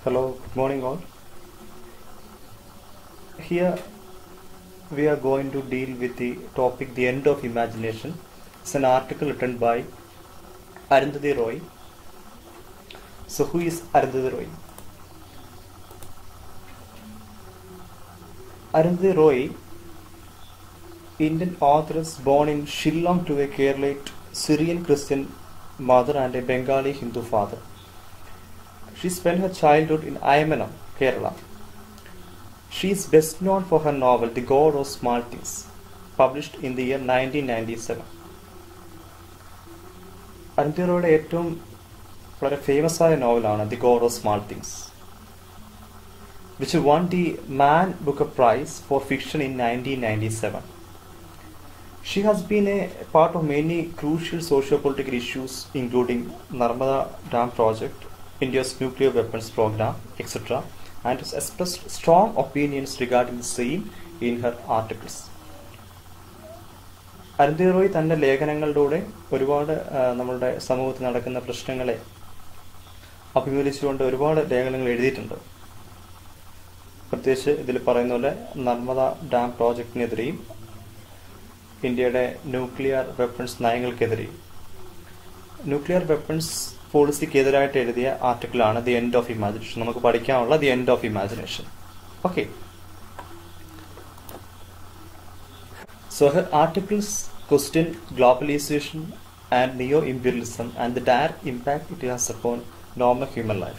Hello, good morning all. Here we are going to deal with the topic The End of Imagination. It's an article written by Arundhati Roy. So, who is Arundhati Roy? Arundhati Roy, Indian authoress born in Shillong to a Keralite Syrian Christian mother and a Bengali Hindu father. She spent her childhood in Ayamanam, Kerala. She is best known for her novel The God of Small Things, published in the year 1997. അരുന്തിറോയുടെ ഏറ്റവും വളരെ famous ആയ നോവലാണ് the God of Small Things which won the Man Booker prize for fiction in nineteen ninety seven She has been a part of many crucial socio-political issues including Narmada Dam project, India's nuclear weapons program, etc. and has expressed strong opinions regarding the same in her articles. Arundhati Roy തൻ്റെ ലേഖനങ്ങളിലൂടെ ഒരുപാട് ആ, നമ്മളുടെ സമൂഹത്തിൽ നടക്കുന്ന പ്രശ്നങ്ങളെ അഭിമുഖീകരിച്ചുകൊണ്ട് ഒരുപാട് ലേഖനങ്ങൾ എഴുതിയിട്ടുണ്ട് പ്രത്യേകിച്ച് ഇതിൽ പറയുന്ന പോലെ നർമ്മദ ഡാം പ്രോജക്റ്റിനെതിരെയും ഇന്ത്യയുടെ ന്യൂക്ലിയർ വെപ്പൺസ് നയങ്ങൾക്കെതിരെയും ന്യൂക്ലിയർ വെപ്പൺസ് പോളിസിക്കെതിരായിട്ട് എഴുതിയ ആർട്ടിക്കിളാണ് ദി എൻഡ് ഓഫ് ഇമാജിനേഷൻ നമുക്ക് പഠിക്കാനുള്ള the end of imagination okay So her articles question globalization and neo-imperialism and the direct impact it has upon normal human life.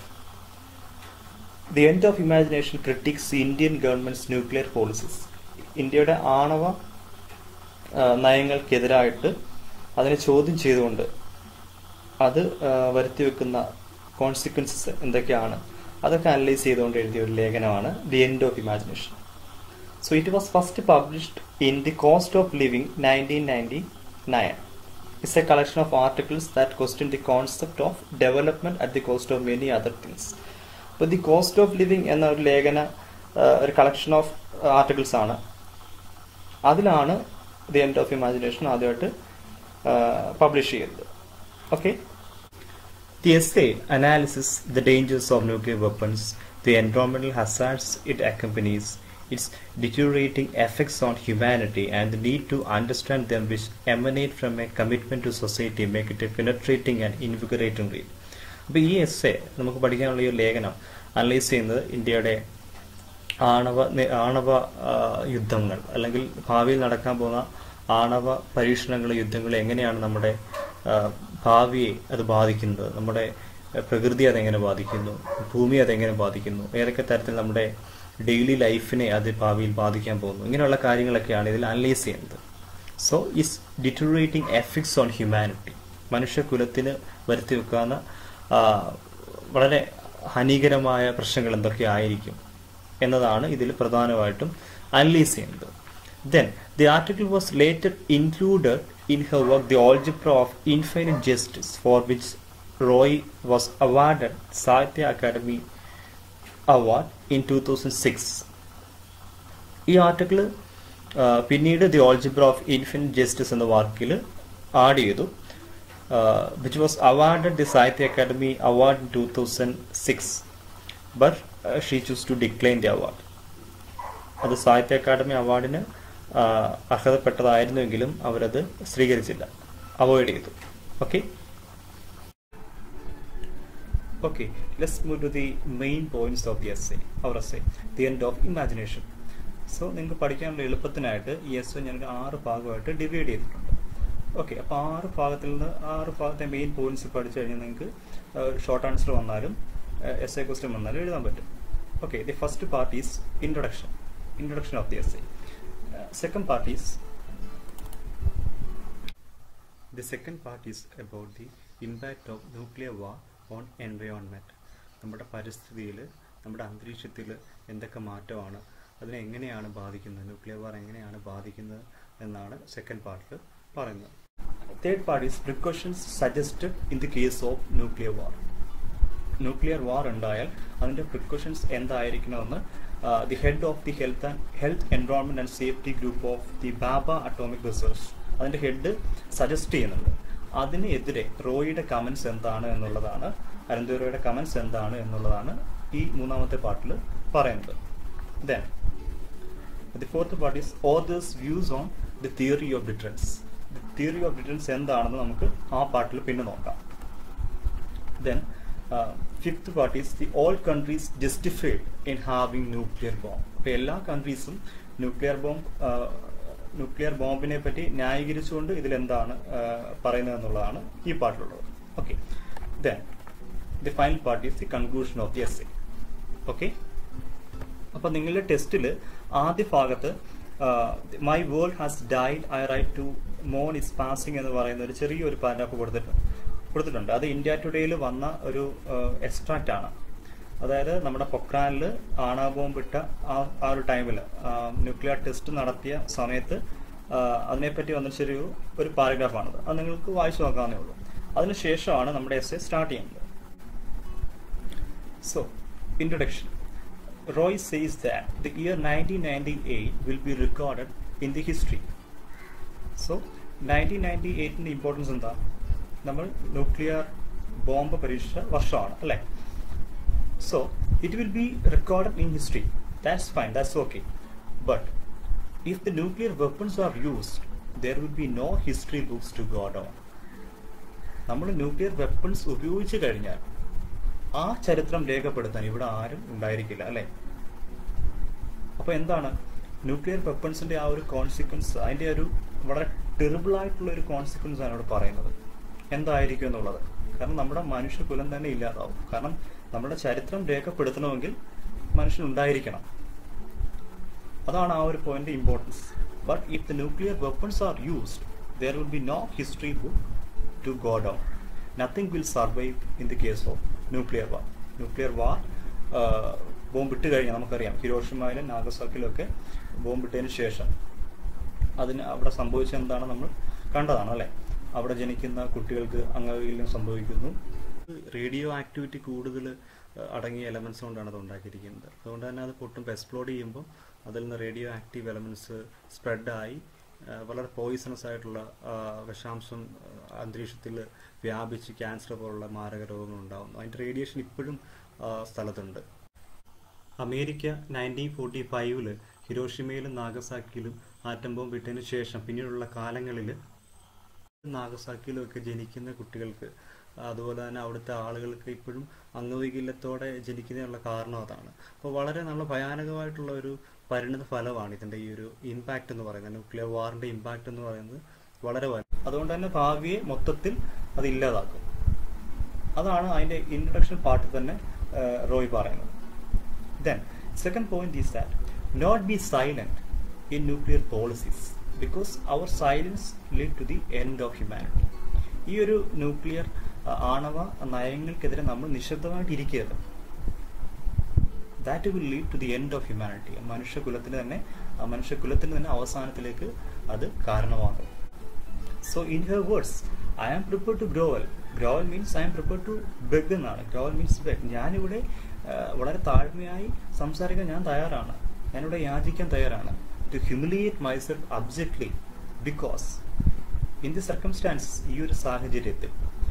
The end of imagination critiques the Indian government's nuclear policies. ഇന്ത്യയുടെ ആണവ ആ, നയങ്ങൾക്കെതിരായിട്ട് അതിനെ ചോദ്യം ചെയ്തുകൊണ്ട് അത് ആ, വരുത്തിവെക്കുന്ന consequences എന്തൊക്കെയാണ് അതൊക്കെ അനലൈസ് ചെയ്തുകൊണ്ട് എഴുതിയ ഒരു ലേഖനമാണ് the end of imagination So it was first published in The Cost of Living 1999. It's a collection of articles that question the concept of development at the cost of many other things. അപ്പോൾ the cost of living എന്ന ഒരു ലേഖന ആ, ഒരു collection of articles ആണ് അതിലാണ് the end of imagination ആദ്യമായിട്ട് publish ചെയ്തത് okay The essay analyzes the dangers of nuclear weapons, the environmental hazards it accompanies, its deteriorating effects on humanity, and the need to understand them which emanate from a commitment to society, make it a penetrating and invigorating read. അപ്പോൾ ഈ S A നമുക്ക് പഠിക്കാനുള്ള ഈ ഒരു ലേഖനം analyse ചെയ്യുന്നത് ഇന്ത്യയുടെ ആണവ നി- ആണവ ആ, യുദ്ധങ്ങൾ അല്ലെങ്കിൽ ഭാവിയിൽ നടക്കാൻ പോകുന്ന ആണവ പരീക്ഷണങ്ങൾ യുദ്ധങ്ങൾ എങ്ങനെയാണ് നമ്മുടെ ആ, ഭാവിയെ അത് ബാധിക്കുന്നത് നമ്മുടെ ആ, പ്രകൃതി അതെങ്ങനെ ബാധിക്കുന്നു ഭൂമി അതെങ്ങനെ ബാധിക്കുന്നു ഏതൊക്കെ തരത്തിൽ നമ്മുടെ ഡെയിലി ലൈഫിനെ അത് ഭാവിയിൽ ബാധിക്കാൻ പോകുന്നു ഇങ്ങനെയുള്ള കാര്യങ്ങളൊക്കെയാണ് ഇതിൽ അനലൈസ് ചെയ്യുന്നത് so is deteriorating effects on humanity മനുഷ്യകുലത്തിന് വരുത്തി വെക്കാവുന്ന ആ, വളരെ ഹാനികരമായ പ്രശ്നങ്ങൾ എന്തൊക്കെ ആയിരിക്കും എന്നതാണ് ഇതിൽ പ്രധാനമായിട്ടും അനലൈസ് ചെയ്യുന്നത് then the article was later included in her work the Algebra of Infinite Justice for which Roy was awarded Sahitya Akademi award in two thousand six ഈ ആർട്ടിക്കിൾ പിന്നീട് the Algebra of Infinite Justice എന്ന വാക്കിൽ ആഡ് ചെയ്തു which was awarded the Sahitya Akademi award in two thousand six but she choose to decline the award അത് സാഹിത്യ അക്കാദമി അവാർഡിന് അർഹതപ്പെട്ടതായിരുന്നുവെങ്കിലും അവരത് സ്വീകരിച്ചില്ല അവോയ്ഡ് ചെയ്തു okay Okay, let's move to the main points of the essay, our essay, the end of imagination. So നിങ്ങൾക്ക് പഠിക്കാനുള്ള എളുപ്പത്തിനായിട്ട് ഈ S ഞാൻ ആറ് ഭാഗമായിട്ട് ഡിവൈഡ് ചെയ്തിട്ടുണ്ട് ഓക്കെ അപ്പോൾ ആറ് ഭാഗത്തിൽ നിന്ന് ആറ് ഭാഗത്തെ മെയിൻ പോയിന്റ്സ് പഠിച്ചു കഴിഞ്ഞാൽ നിങ്ങൾക്ക് ഷോർട്ട് ആൻസർ വന്നാലും എസ് എ ക്വസ്റ്റ്യൻ വന്നാലും എഴുതാൻ പറ്റും okay the first part is introduction introduction of the essay second part is The second part is about the impact of nuclear war on environment. നമ്മുടെ പരിസ്ഥിതിയിൽ നമ്മുടെ അന്തരീക്ഷത്തിൽ എന്തൊക്കെ മാറ്റമാണ് അതിനെ എങ്ങനെയാണ് ബാധിക്കുന്നത് ന്യൂക്ലിയർ വാർ എങ്ങനെയാണ് ബാധിക്കുന്നത് എന്നാണ് സെക്കൻഡ് പാർട്ടിൽ പറയുന്നത് third part is precautions suggested in the case of nuclear war nuclear war ഉണ്ടായാൽ അതിൻ്റെ പ്രിക്കോഷൻസ് എന്തായിരിക്കണമെന്ന് the head of the health and health environment and safety group of the Bhabha atomic research അതിൻ്റെ head suggest ചെയ്യുന്നുണ്ട് അതിനെതിരെ റോയിയുടെ comments എന്താണ് എന്നുള്ളതാണ് Arundhati റോയുടെ comments എന്താണ് എന്നുള്ളതാണ് ഈ മൂന്നാമത്തെ പാർട്ടിൽ പറയുന്നത് then the fourth part is author's views on the theory of deterrence the theory of deterrence എന്താണെന്ന് നമുക്ക് ആ പാർട്ടിൽ പിന്നെ നോക്കാം then fifth part is the all countries justified in having nuclear bomb അപ്പോൾ എല്ലാ കൺട്രീസും ന്യൂക്ലിയർ ബോംബ് ന്യൂക്ലിയർ ബോംബിനെ പറ്റി ന്യായീകരിച്ചുകൊണ്ട് ഇതിലെന്താണ് പറയുന്നത് എന്നുള്ളതാണ് ഈ പാർട്ടിലുള്ളത് okay then the final part is the conclusion of the essay okay അപ്പൊ നിങ്ങളുടെ ടെസ്റ്റിൽ ആദ്യ ഭാഗത്ത് my world has died I write to മോൺ ഇസ് പാസിംഗ് എന്ന് പറയുന്ന ഒരു ചെറിയൊരു പാരാഗ്രാഫ് കൊടുത്തിട്ടുണ്ട് കൊടുത്തിട്ടുണ്ട് അത് ഇന്ത്യ ടുഡേയിൽ വന്ന ഒരു എക്സ്ട്രാക്റ്റ് ആണ് അതായത് നമ്മുടെ പൊക്രാനിൽ ആണവ ബോംബ് ഇട്ട ആ ആ ഒരു ടൈമിൽ ന്യൂക്ലിയർ ടെസ്റ്റ് നടത്തിയ സമയത്ത് അതിനെപ്പറ്റി വന്ന ചെറിയ ഒരു പാരഗ്രാഫാണത് അത് നിങ്ങൾക്ക് വായിച്ചു നോക്കാവുന്നേ ഉള്ളൂ അതിനുശേഷമാണ് നമ്മുടെ എസ് എ സ്റ്റാർട്ട് ചെയ്യുന്നത് so introduction Roy says that the year 1998 will be recorded in the history. So, 1998 importance എന്താ നമ്മൾ ന്യൂക്ലിയർ ബോംബ് പരീക്ഷിച്ച വർഷമാണ് അല്ലേ so it will be recorded in history that's fine that's okay but if the nuclear weapons are used there will be no history books to go down നമ്മൾ nuclear weapons ഉപയോഗിച്ചു കഴിഞ്ഞാൽ ആ ചരിത്രം രേഖപ്പെടുത്താൻ ഇവിടെ ആരും ഉണ്ടായിരിക്കില്ല അല്ലെ അപ്പൊ എന്താണ് ന്യൂക്ലിയർ വെപ്പൺസിന്റെ ആ ഒരു കോൺസിക്വൻസ് അതിന്റെ ഒരു വളരെ ടെറിബിൾ ആയിട്ടുള്ള ഒരു കോൺസിക്വൻസ് ആണ് ഇവിടെ പറയുന്നത് എന്തായിരിക്കും എന്നുള്ളത് കാരണം നമ്മുടെ മനുഷ്യകുലം തന്നെ ഇല്ലാതാവും കാരണം നമ്മുടെ ചരിത്രം രേഖപ്പെടുത്തണമെങ്കിൽ മനുഷ്യൻ ഉണ്ടായിരിക്കണം അതാണ് ആ ഒരു point importance but if the nuclear weapons are used there will be no history book to go down nothing will survive in the case of nuclear war nuclear war bomb ഇട്ട് കഴിഞ്ഞാൽ നമുക്കറിയാം ഹിരോഷിമയിലും നാഗസാക്കിലും ഒക്കെ ബോംബ് ഇട്ടതിന് ശേഷം അതിന് അവിടെ സംഭവിച്ചത് എന്താണ് നമ്മൾ കണ്ടതാണ് അല്ലേ അവിടെ ജനിക്കുന്ന കുട്ടികൾക്ക് അംഗവൈകല്യം സംഭവിക്കുന്നു റേഡിയോ ആക്ടിവിറ്റി കൂടുതൽ അടങ്ങിയ എലമെന്റ്സ് കൊണ്ടാണ് അത് ഉണ്ടാക്കിയിരിക്കുന്നത് അതുകൊണ്ട് തന്നെ അത് പൊട്ടുമ്പോൾ എക്സ്പ്ലോഡ് ചെയ്യുമ്പോൾ അതിൽ നിന്ന് റേഡിയോ ആക്റ്റീവ് എലമെന്റ്സ് സ്പ്രെഡായി വളരെ പോയിസണസ് ആയിട്ടുള്ള വിഷാംശം അന്തരീക്ഷത്തിൽ വ്യാപിച്ച് ക്യാൻസർ പോലുള്ള മാരക രോഗങ്ങൾ ഉണ്ടാകുന്നു അതിൻ്റെ റേഡിയേഷൻ ഇപ്പോഴും സ്ഥലത്തുണ്ട് അമേരിക്ക നയൻറ്റീൻ ഫോർട്ടി ഫൈവില് ഹിരോഷിമയിലും നാഗസാക്കിയിലും ആറ്റം ബോംബ് വിട്ടതിന് ശേഷം പിന്നീടുള്ള കാലങ്ങളിൽ നാഗസാക്കിയിലും ഒക്കെ ജനിക്കുന്ന കുട്ടികൾക്ക് അതുപോലെ തന്നെ അവിടുത്തെ ആളുകൾക്ക് ഇപ്പോഴും അംഗവൈകല്യത്തോടെ ജനിക്കുന്നതിനുള്ള കാരണം അതാണ് അപ്പോൾ വളരെ നല്ല ഭയാനകമായിട്ടുള്ള ഒരു പരിണിത ഫലമാണ് ഇതിന്റെ ഈ ഒരു ഇമ്പാക്ട് എന്ന് പറയുന്നത് ന്യൂക്ലിയർ വാറിന്റെ ഇമ്പാക്ട് എന്ന് പറയുന്നത് വളരെ വലുത് അതുകൊണ്ട് തന്നെ ഭാവിയെ മൊത്തത്തിൽ അത് ഇല്ലാതാക്കും അതാണ് അതിന്റെ ഇൻട്രഡക്ഷൻ പാർട്ടിൽ തന്നെ റോയ് പറയുന്നത് then second point is that not be silent in nuclear policies because our silence lead to the end of humanity ഈ ഒരു ന്യൂക്ലിയർ ആണവ നയങ്ങൾക്കെതിരെ നമ്മൾ നിശബ്ദമായിട്ട് ഇരിക്കരുത് that will lead to the end of humanity മനുഷ്യകുലത്തിന് തന്നെ മനുഷ്യകുലത്തിന് തന്നെ അവസാനത്തിലേക്ക് അത് കാരണമാകും so in her words I am prepare to grovel grovel means I am prepare to beg എന്നാണ് ഗ്രോവൽ മീൻസ് ബെഗ് ഞാനിവിടെ വളരെ താഴ്മയായി സംസാരിക്കാൻ ഞാൻ തയ്യാറാണ് ഞാനിവിടെ യാചിക്കാൻ തയ്യാറാണ് to humiliate myself abjectly because in the circumstances ഈ ഒരു സാഹചര്യത്തിൽ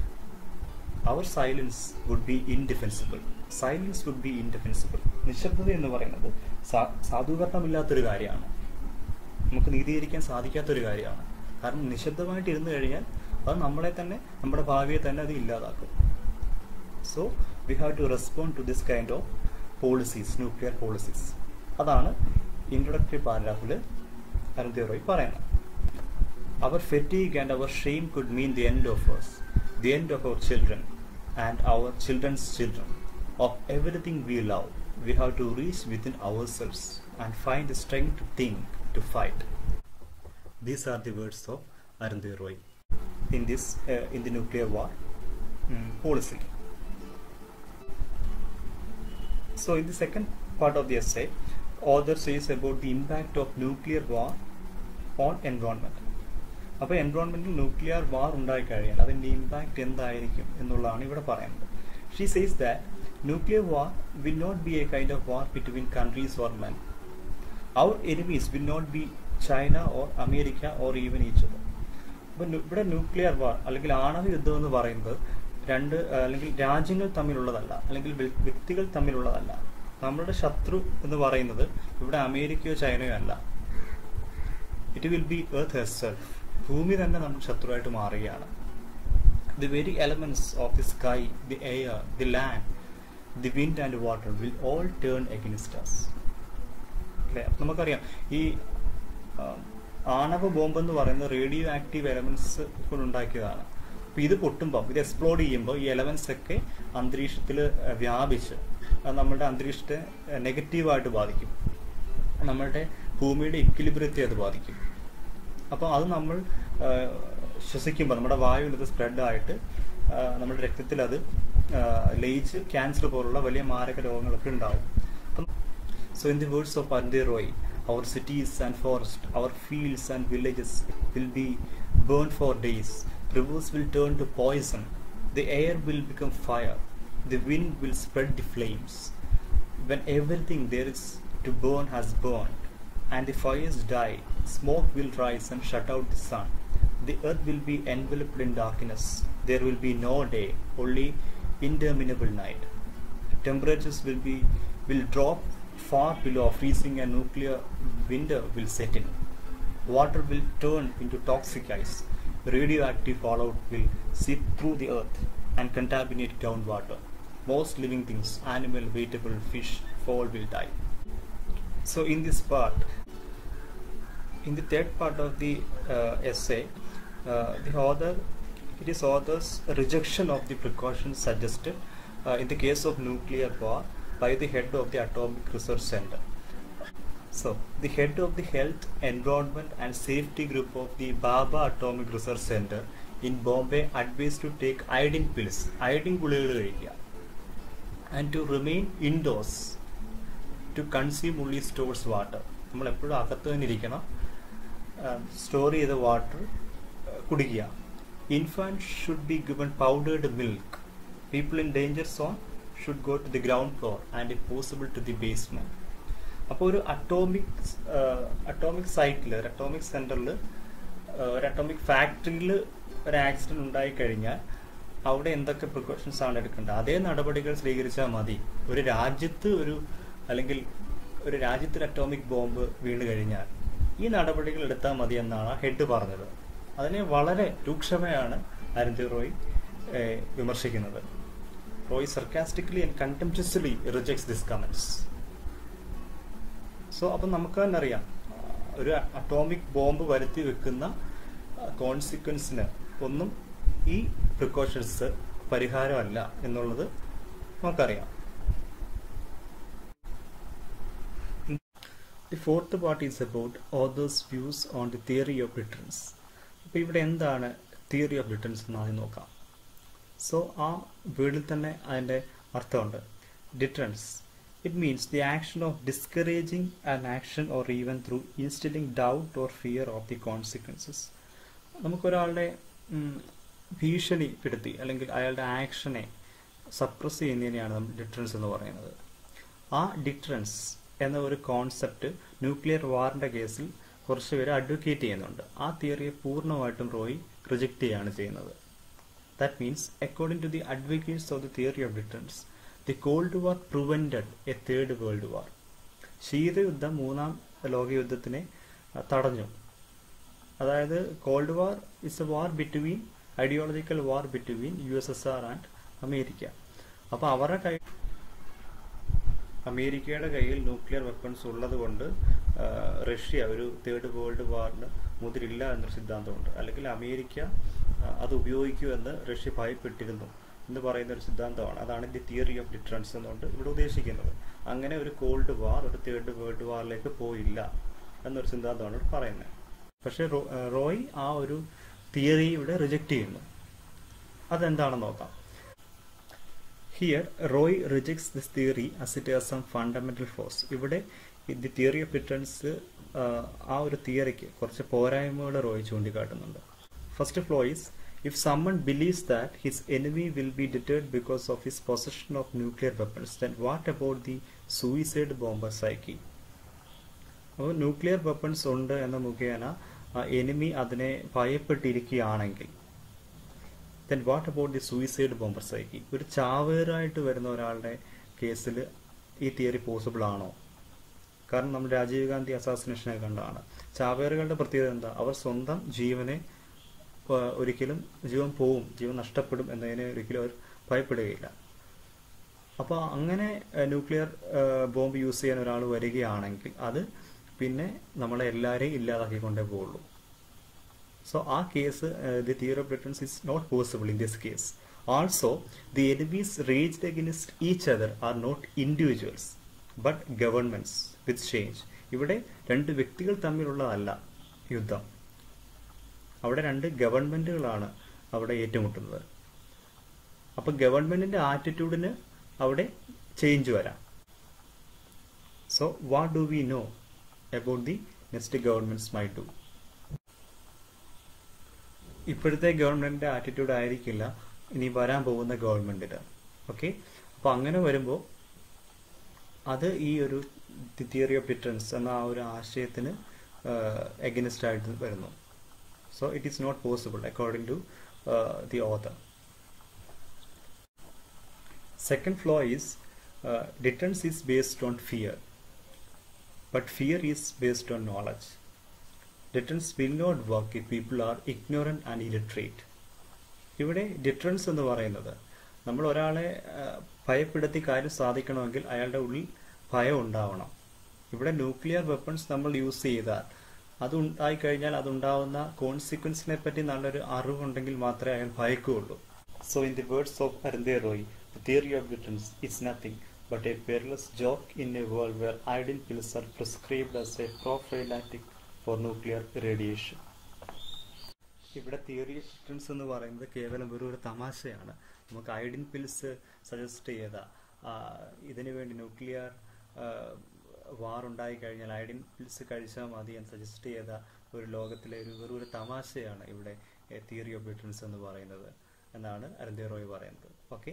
our silence would be indefensible silence would be indefensible നിശബ്ദത എന്ന് പറയുന്നത് സാധൂകരണമില്ലാത്തൊരു കാര്യമാണ് നമുക്ക് നീതീകരിക്കാൻ സാധിക്കാത്തൊരു കാര്യമാണ് കാരണം നിശബ്ദമായിട്ട് ഇരുന്നു കഴിഞ്ഞാൽ അത് നമ്മളെ തന്നെ നമ്മുടെ ഭാവിയെ തന്നെ അത് ഇല്ലാതാക്കും so we have to respond to this kind of policies nuclear policies അതാണ് ഇൻട്രൊഡക്ടറി പാരഗ്രാഫിൽ അരുന്ധതി റോയ് പറയുന്നത് our fatigue and our shame could mean the end of us the end of our children and our children's children of everything we love we have to reach within ourselves and find the strength to think to fight these are the words of arundhati roy in this uh, in the nuclear war um, policy so in the second part of the essay author says about the impact of nuclear war on environment അപ്പോൾ എൻവറോൺമെന്റിൽ nuclear വാർ ഉണ്ടായി കഴിഞ്ഞാൽ അതിന്റെ impact എന്തായിരിക്കും എന്നുള്ളതാണ് ഇവിടെ പറയുന്നത് she says that nuclear war will not be a kind of war between countries or men our enemies will not be China or America or even each other അപ്പൊ ന്യൂ- ഇവിടെ ന്യൂക്ലിയർ വാർ അല്ലെങ്കിൽ ആണവ യുദ്ധം എന്ന് പറയുന്നത് രണ്ട് ആ, അല്ലെങ്കിൽ രാജ്യങ്ങൾ തമ്മിലുള്ളതല്ല അല്ലെങ്കിൽ വ്യ- വ്യക്തികൾ തമ്മിലുള്ളതല്ല നമ്മുടെ ശത്രു എന്ന് പറയുന്നത് ഇവിടെ അമേരിക്കയോ ചൈനയോ അല്ല it will be earth herself ഭൂമി തന്നെ നമ്മുടെ ശത്രുവായിട്ട് മാറുകയാണ് the very elements of the sky the air the land the wind and water will all turn against us അല്ലേ അപ്പൊ നമുക്കറിയാം ഈ ആ, ആണവ ബോംബ് എന്ന് പറയുന്നത് റേഡിയോ ആക്റ്റീവ് എലമെന്റ്സ് ഉണ്ടാക്കിയതാണ് അപ്പൊ ഇത് പൊട്ടുമ്പോൾ ഇത് എക്സ്പ്ലോഡ് ചെയ്യുമ്പോൾ ഈ എലമെന്റ്സ് ഒക്കെ അന്തരീക്ഷത്തിൽ വ്യാപിച്ച് അത് നമ്മുടെ അന്തരീക്ഷത്തെ നെഗറ്റീവായിട്ട് ബാധിക്കും നമ്മളുടെ ഭൂമിയുടെ ഇക്വിലിബ്രിയത്തെ അത് ബാധിക്കും അപ്പോൾ അത് നമ്മൾ ആ, ശ്വസിക്കുമ്പോൾ നമ്മുടെ വായുവിൽ ഇത് സ്പ്രെഡ് ആയിട്ട് ആ, നമ്മുടെ രക്തത്തിൽ അത് ആ, ലയിച്ച് ക്യാൻസർ പോലുള്ള വലിയ മാരക രോഗങ്ങളൊക്കെ ഉണ്ടാവും അപ്പം So, in the words of Pandey Roy, our cities and forests, our fields and villages will be burned for days. Rivers will turn to poison. The air will become fire. The wind will spread the flames. When everything there is to burn has burned, and the fires die, smoke will rise and shut out the sun. The earth will be enveloped in darkness. There will be no day, only interminable night temperatures will be will drop far below freezing and nuclear winter will set in water will turn into toxic ice radioactive fallout will seep through the earth and contaminate groundwater most living things animal vegetable fish all will die so in this part in the third part of the uh, essay, uh, the author, it is author's rejection of the precautions suggested uh, in the case of nuclear war by the head of the Atomic Research Center. So, the head of the Health, Environment and Safety Group of the Baba Atomic Research Center in Bombay advised to take iodine pills, iodine ഗുളികകൾ കഴിക്കുക and to remain indoors to consume only stored water നമ്മൾ എപ്പോഴും അകത്ത് തന്നെ ഇരിക്കണം store ചെയ്ത water കുടിക്കുക infant should be given powdered milk people in danger zone should go to the ground floor and if possible to the basement അപ്പോൾ ഒരു atomic atomic സൈറ്റിൽ ഒരു അറ്റോമിക് സെന്ററിൽ ഒരു അറ്റോമിക് ഫാക്ടറിയിൽ ഒരു ആക്സിഡന്റ് ഉണ്ടായി കഴിഞ്ഞാൽ അവിടെ എന്തൊക്കെ പ്രിക്കോഷൻസ് ആണ് എടുക്കേണ്ടത് അതേ നടപടികൾ സ്വീകരിച്ചാൽ മതി ഒരു രാജ്യത്ത് ഒരു അല്ലെങ്കിൽ ഒരു രാജ്യത്ത് ഒരു അറ്റോമിക് ബോംബ് വീണ് കഴിഞ്ഞാൽ ഈ നടപടികൾ എടുത്താൽ മതി എന്നാണ് ഹെഡ് പറഞ്ഞത് അതിനെ വളരെ രൂക്ഷമായാണ് അരഞ്ജി റോയ് ഏഹ്, വിമർശിക്കുന്നത് Roy sarcastically and contemptuously rejects this comments so അപ്പം നമുക്ക് തന്നെ അറിയാം ഒരു അറ്റോമിക് ബോംബ് വരുത്തി വെക്കുന്ന കോൺസിക്വൻസിന് ഒന്നും ഈ പ്രിക്കോഷൻസ് പരിഹാരമല്ല എന്നുള്ളത് നമുക്കറിയാം the fourth part is about authors views on the theory of deterrence അപ്പോൾ ഇവിടെ എന്താണ് തിയറി ഓഫ് ഡിറ്ററൻസ് എന്ന് ആദ്യം നോക്കാം സോ ആ വേർഡിൽ തന്നെ അതിൻ്റെ അർത്ഥമുണ്ട് deterrence it means the action of discouraging an action or even through instilling doubt or fear of the consequences നമുക്കൊരാളുടെ ഉം, ഭീഷണിപ്പെടുത്തി അല്ലെങ്കിൽ അയാളുടെ ആക്ഷനെ സപ്രസ് ചെയ്യുന്നതിനെയാണ് നമ്മൾ ഡിറ്ററൻസ് എന്ന് പറയുന്നത് ആ ഡിറ്ററൻസ് എന്ന ഒരു കോൺസെപ്റ്റ് ന്യൂക്ലിയർ വാറിന്റെ കേസിൽ കുറച്ച് പേര് അഡ്വക്കേറ്റ് ചെയ്യുന്നുണ്ട് ആ തിയറിയെ പൂർണ്ണമായിട്ടും റോയി റിജക്റ്റ് ചെയ്യുകയാണ് ചെയ്യുന്നത് that means according to the advocates of the theory of deterrence the cold war prevented a third world war ശീതയുദ്ധം മൂന്നാം ലോകയുദ്ധത്തിനെ അഹ്, തടഞ്ഞു അതായത് cold war is a war between ideological war between U S S R and America അപ്പോൾ അവരുടെ കൈ അമേരിക്കയുടെ കയ്യിൽ ന്യൂക്ലിയർ വെപ്പൺസ് ഉള്ളത് കൊണ്ട് ആ, റഷ്യ ഒരു തേർഡ് വേൾഡ് വാറിന് മുതിരില്ല എന്നൊരു സിദ്ധാന്തമുണ്ട് അല്ലെങ്കിൽ അമേരിക്ക ആ, അത് ഉപയോഗിക്കുമെന്ന് റഷ്യ ഭയപ്പെട്ടിരുന്നു എന്ന് പറയുന്ന ഒരു സിദ്ധാന്തമാണ് അതാണ് ദി തിയറി ഓഫ് ഡിറ്ററൻസ് എന്നുകൊണ്ട് ഇവിടെ ഉദ്ദേശിക്കുന്നത് അങ്ങനെ ഒരു കോൾഡ് വാർ ഒരു തേർഡ് വേൾഡ് വാറിലേക്ക് പോയില്ല എന്നൊരു സിദ്ധാന്തമാണ് ഇവിടെ പറയുന്നത് പക്ഷേ റോ- ആ, റോയ് ആ ഒരു തിയറി ഇവിടെ റിജക്റ്റ് ചെയ്യുന്നു അതെന്താണെന്ന് നോക്കാം here Roy rejects this theory as it has some fundamental force ഇവിടെ ദി തിയറി ഓഫ് ഡിറ്ററൻസ് ആ ഒരു തിയറിക്ക് കുറച്ച് പോരായ്മകൾ റോയ് ചൂണ്ടിക്കാട്ടുന്നുണ്ട് first flaw is if someone believes that his enemy will be deterred because of his possession of nuclear weapons then what about the suicide bomber psyche അപ്പോൾ nuclear weapons ഉണ്ട് എന്ന മുഖേന എനിമി അതിനെ ഭയപ്പെട്ടിരിക്കുകയാണെങ്കിൽ then what about the suicide bomber psyche ഒരു ചാവേറായിട്ട് വരുന്ന ഒരാളുടെ കേസിൽ ഈ തിയറി പോസിബിൾ ആണോ കാരണം നമ്മൾ രാജീവ് ഗാന്ധി അസാസിനേഷനെ കണ്ടതാണ് ചാവേറുകളുടെ പ്രത്യേകത എന്താ അവർ സ്വന്തം ജീവനെ ആ, ഒരിക്കലും ജീവൻ പോവും ജീവൻ നഷ്ടപ്പെടും എന്നതിനെ ഒരിക്കലും അവർ ഭയപ്പെടുകയില്ല അപ്പോൾ അങ്ങനെ ന്യൂക്ലിയർ ബോംബ് യൂസ് ചെയ്യാൻ ഒരാൾ വരികയാണെങ്കിൽ അത് പിന്നെ നമ്മളെ എല്ലാവരെയും ഇല്ലാതാക്കിക്കൊണ്ടേ പോവുള്ളൂ So our case, uh, the theory of preference is not possible in this case. Also, the enemies raged against each other are not individuals, but governments with change. ഇവിടെ രണ്ട് വ്യക്തികൾ തമ്മിലുള്ളതല്ല യുദ്ധം അവിടെ രണ്ട് ഗവൺമെന്റുകളാണ് അവിടെ ഏറ്റുമുട്ടുന്നത് അപ്പൊ ഗവൺമെന്റിന്റെ ആറ്റിറ്റ്യൂഡിന് അവിടെ ചേഞ്ച് വരാം so what do we know about the next governments my do ഇപ്പോഴത്തെ ഗവൺമെന്റിന്റെ ആറ്റിറ്റ്യൂഡ് ആയിരിക്കില്ല ഇനി വരാൻ പോകുന്ന ഗവൺമെന്റിന് ഓക്കെ അപ്പൊ അങ്ങനെ വരുമ്പോൾ അത് ഈ ഒരു തിയറി ഓഫ് ഡിറ്ററൻസ് എന്ന ആ ഒരു ആശയത്തിന് എഗനിസ്റ്റ് ആയിട്ട് വരുന്നു so it is not possible according to the author second flaw is deterrence is based on fear but fear is based on knowledge deterrence will not work if people are ignorant and illiterate ഇവിടെ deterrence എന്ന് പറയുന്നത് നമ്മൾ ഒരാളെ ആ, ഭയപ്പെടുത്തി കാര്യം സാധിക്കണമെങ്കിൽ അയാളുടെ ഉള്ളിൽ ഭയം ഉണ്ടാവണം ഇവിടെ ന്യൂക്ലിയർ വെപ്പൺസ് നമ്മൾ യൂസ് ചെയ്താൽ അത് ഉണ്ടായി കഴിഞ്ഞാൽ അതുണ്ടാവുന്ന കോൺസിക്വൻസിനെ പറ്റി നല്ലൊരു അറിവുണ്ടെങ്കിൽ മാത്രമേ അയാൾ ഭയക്കുകയുള്ളൂ so in the words of Arundhati Roy the theory of deterrence it's nothing but a peerless joke in a world where iodine pills are prescribed as a prophylactic for nuclear radiation ഇവിടെ തിയറി ഓഫ് ഡിറ്ററൻസ് എന്ന് പറയുന്നത് കേവലം വെറും ഒരു തമാശയാണ് നമുക്ക് iodine pills suggest ചെയ്ത ആ, ഇതിനു വേണ്ടി ന്യൂക്ലിയർ വാർ ഉണ്ടായി കഴിഞ്ഞാൽ ഐഡിൻ പിൽസ് കഴിച്ചാൽ മതി എന്ന് സജസ്റ്റ് ചെയ്ത ഒരു ലോകത്തിലെ ഒരു വെറും ഒരു തമാശയാണ് ഇവിടെ തിയറി ഓഫ് ഡിറ്ററൻസ് എന്ന് പറയുന്നത് എന്നാണ് അരന്തേ റോയ് പറയുന്നത് okay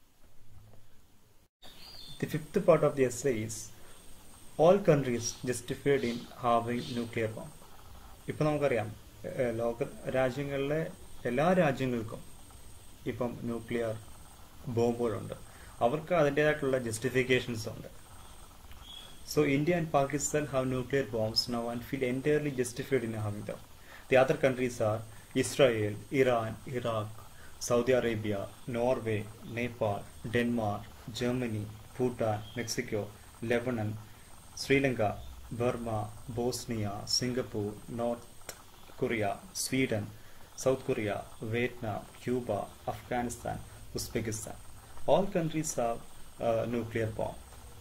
the fifth part of the essay is all countries justified in having nuclear bomb ഇപ്പം നമുക്കറിയാം ഏഹ് ലോക രാജ്യങ്ങളിലെ എല്ലാ രാജ്യങ്ങൾക്കും ഇപ്പം ന്യൂക്ലിയർ ബോംബുകളുണ്ട് അവർക്ക് അതിൻ്റെതായിട്ടുള്ള ജസ്റ്റിഫിക്കേഷൻസ് ഉണ്ട് so India and Pakistan have nuclear bombs now and feel entirely justified in having them the other countries are Israel Iran Iraq Saudi Arabia Norway Nepal Denmark Germany Bhutan Mexico Lebanon Sri Lanka Burma Bosnia Singapore North Korea Sweden South Korea Vietnam Cuba Afghanistan Uzbekistan all countries have nuclear bomb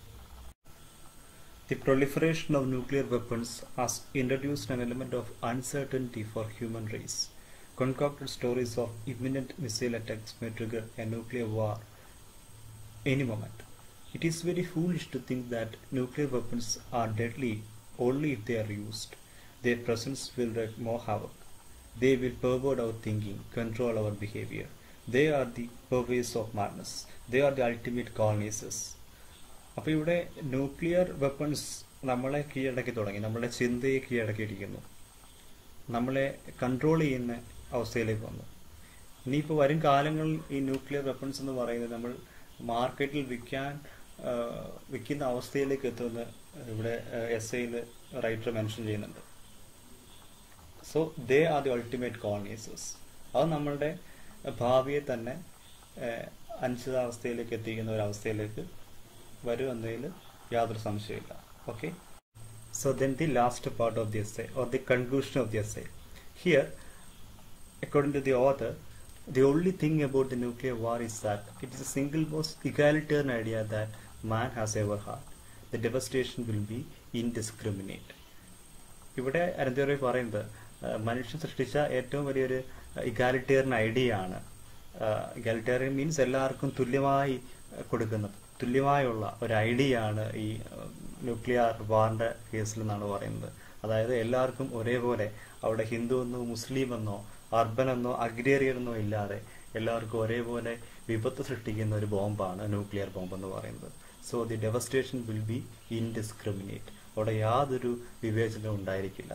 The proliferation of nuclear weapons has introduced an element of uncertainty for human race. Concocted stories of imminent missile attacks may trigger a nuclear war any moment. It is very foolish to think that nuclear weapons are deadly only if they are used. Their presence will wreak more havoc. They will pervert our thinking, control our behavior. They are the purveyors of madness. They are the ultimate colonizers. അപ്പോൾ ഇവിടെ nuclear weapons നമ്മളെ കീഴടക്കി തുടങ്ങി നമ്മളെ ചിന്തയെ കീഴടക്കിയിരിക്കുന്നു നമ്മളെ control ചെയ്യുന്ന അവസ്ഥയിലേക്ക് വന്നു ഇനിയിപ്പോൾ വരും കാലങ്ങളിൽ ഈ ന്യൂക്ലിയർ വെപ്പൺസ് എന്ന് പറയുന്നത് നമ്മൾ മാർക്കറ്റിൽ വിൽക്കാൻ ആ, വിൽക്കുന്ന അവസ്ഥയിലേക്ക് എത്തുമെന്ന് ഇവിടെ എസ് ഐയിൽ റൈറ്റർ മെൻഷൻ ചെയ്യുന്നുണ്ട് so they are the ultimate colonisers അത് നമ്മളുടെ ഭാവിയെ തന്നെ ഏഹ്, അനിശ്ചിതാവസ്ഥയിലേക്ക് എത്തിക്കുന്ന ഒരു അവസ്ഥയിലേക്ക് വരും എന്നതിൽ യാതൊരു സംശയമില്ല okay so then the last part of the essay or the conclusion of the essay here according to the author, the only thing about the nuclear war is that it is the single most egalitarian idea that man has ever had. The devastation will be indiscriminate. ഇവിടെ അനന്തപുരം പറയുന്നത് ആ, മനുഷ്യൻ സൃഷ്ടിച്ച ഏറ്റവും വലിയൊരു egalitarian idea ആണ് egalitarian means എല്ലാവർക്കും തുല്യമായി ആ, കൊടുക്കുന്നത് തുല്യമായുള്ള ഒരു ഐഡിയ ആണ് ഈ ന്യൂക്ലിയർ വാറിന്റെ കേസിൽ നിന്നാണ് പറയുന്നത് അതായത് എല്ലാവർക്കും ഒരേപോലെ അവിടെ ഹിന്ദു എന്നോ മുസ്ലിം എന്നോ അർബൻ എന്നോ അഗ്രേറിയൻ എന്നോ ഇല്ലാതെ എല്ലാവർക്കും ഒരേപോലെ വിപത്ത് സൃഷ്ടിക്കുന്ന ഒരു ബോംബാണ് ന്യൂക്ലിയർ ബോംബ് എന്ന് പറയുന്നത് so the devastation will be indiscriminate അവിടെ യാതൊരു വിവേചനവും ഉണ്ടായിരിക്കില്ല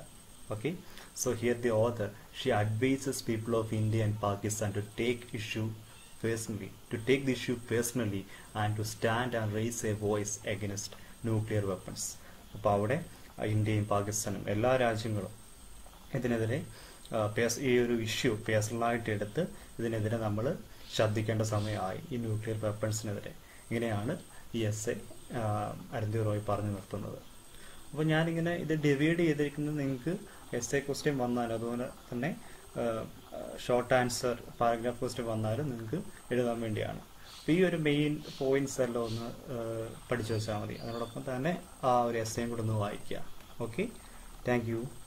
Okay, so here the author she advises people of India and Pakistan to take issue personally, to take the issue personally, and to stand and raise a voice against nuclear weapons. അപ്പോൾ അവിടെ ഇന്ത്യയും പാകിസ്ഥാനും എല്ലാ രാജ്യങ്ങളും ഇതിനെതിരെ ആ, purse- ഈ ഒരു ഇഷ്യൂ പേഴ്സണലായിട്ട് എടുത്ത് ഇതിനെതിരെ നമ്മൾ ശ്രദ്ധിക്കേണ്ട സമയമായി ഈ ന്യൂക്ലിയർ വെപ്പൺസിനെതിരെ ഇങ്ങനെയാണ് ഈ എസ് എ അരന്തി റോയ് പറഞ്ഞു നിർത്തുന്നത് അപ്പോൾ ഞാനിങ്ങനെ ഇത് ഡിവൈഡ് ചെയ്തിരിക്കുന്നത് നിങ്ങൾക്ക് എസ് എ ക്വസ്റ്റ്യൻ വന്നാലും അതുപോലെ തന്നെ ഷോർട്ട് ആൻസർ പാരഗ്രാഫ് ക്വസ്റ്റ്യൻ വന്നാലും നിങ്ങൾക്ക് എഴുതാൻ വേണ്ടിയാണ് അപ്പോൾ ഈ ഒരു മെയിൻ പോയിന്റ്സ് എല്ലാം ഒന്ന് ആ, പഠിച്ചു വെച്ചാൽ മതി അതിനോടൊപ്പം തന്നെ ആ ഒരു എസ് എയും കൂടെ ഒന്ന് വായിക്കുക ഓക്കെ താങ്ക് യു